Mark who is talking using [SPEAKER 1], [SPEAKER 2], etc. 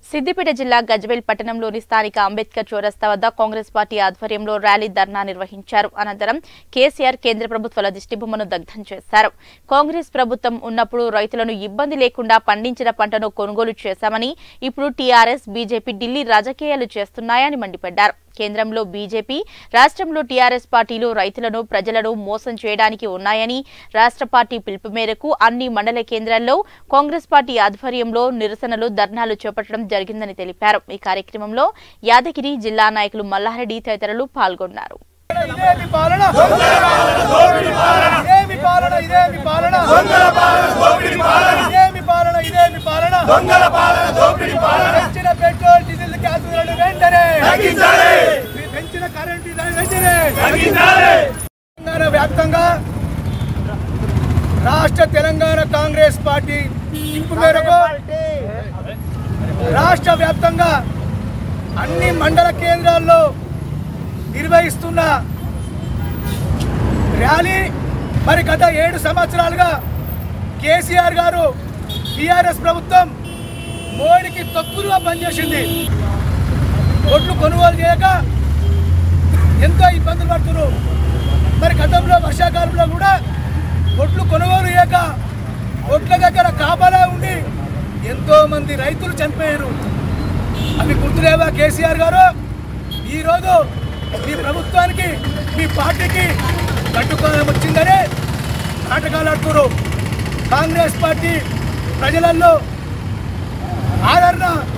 [SPEAKER 1] సిద్దిపేట జిల్లా గజ్వేల్ పట్టణంలోని స్థానిక అంబేద్కర్ చౌరస్తా వద్ద కాంగ్రెస్ పార్టీ ఆధ్వర్యంలో ర్యాలీ ధర్నా నిర్వహించారు అనంతరం కేసీఆర్ కేంద్ర ప్రభుత్వాల దిష్టిబొమ్మను దగ్ధం చేశారు కాంగ్రెస్ ప్రభుత్వం ఉన్నప్పుడు రైతులను ఇబ్బంది లేకుండా పండించిన పంటను కొనుగోలు చేశామని ఇప్పుడు టీఆర్ఎస్ బీజేపీ ఢిల్లీ రాజకీయాలు చేస్తున్నాయని మండిపడ్డారు కేంద్రంలో బీజేపీ రాష్ట్రంలో టీఆర్ఎస్ పార్టీలు రైతులను ప్రజలను మోసం చేయడానికి ఉన్నాయని రాష్ట్ర పార్టీ పిలుపు మేరకు అన్ని మండల కేంద్రాల్లో కాంగ్రెస్ పార్టీ ఆధ్వర్యంలో నిరసనలు ధర్నాలు చేపట్టడం జరిగిందని తెలిపారు ఈ కార్యక్రమంలో యాదగిరి జిల్లా నాయకులు మల్లారెడ్డి తదితరులు పాల్గొన్నారు
[SPEAKER 2] ఇదేమి పాలన ఇదేమి పాలన ఇదేమి పాలన ఇదేమి పాలన ఇదేమి పాలన పెంచిన పెట్రోల్ డీజిల్ గ్యాస్ ధరలు వెంటనే పెంచిన కరెంటు ధరలు వెంటనే తెలంగాణ వ్యాప్తంగా రాష్ట్ర తెలంగాణ కాంగ్రెస్ పార్టీ పిలుపు మేరకు రాష్ట్ర వ్యాప్తంగా అన్ని మండల కేంద్రాల్లో నిర్వహిస్తున్న ర్యాలీ మరి గత ఏడు సంవత్సరాలుగా కేసీఆర్ గారు టీఆర్ఎస్ ప్రభుత్వం మోడీకి తక్కువగా పనిచేసింది ఒడ్లు కొనుగోలు చేయక ఎంతో ఇబ్బందులు పడుతున్నారు మరి గతంలో వర్షాకాలంలో కూడా ఒడ్లు కొనుగోలు చేయక ఒడ్ల దగ్గర కాపలా ఉండి ఎంతో మంది రైతులు చనిపోయారు అవి గుర్తులేవా కేసీఆర్ గారు ఈరోజు మీ ప్రభుత్వానికి మీ పార్టీకి కట్టుకోవడం వచ్చిందని నాటకాలు ఆడుతున్నారు కాంగ్రెస్ పార్టీ ప్రజలలో ఆదరణ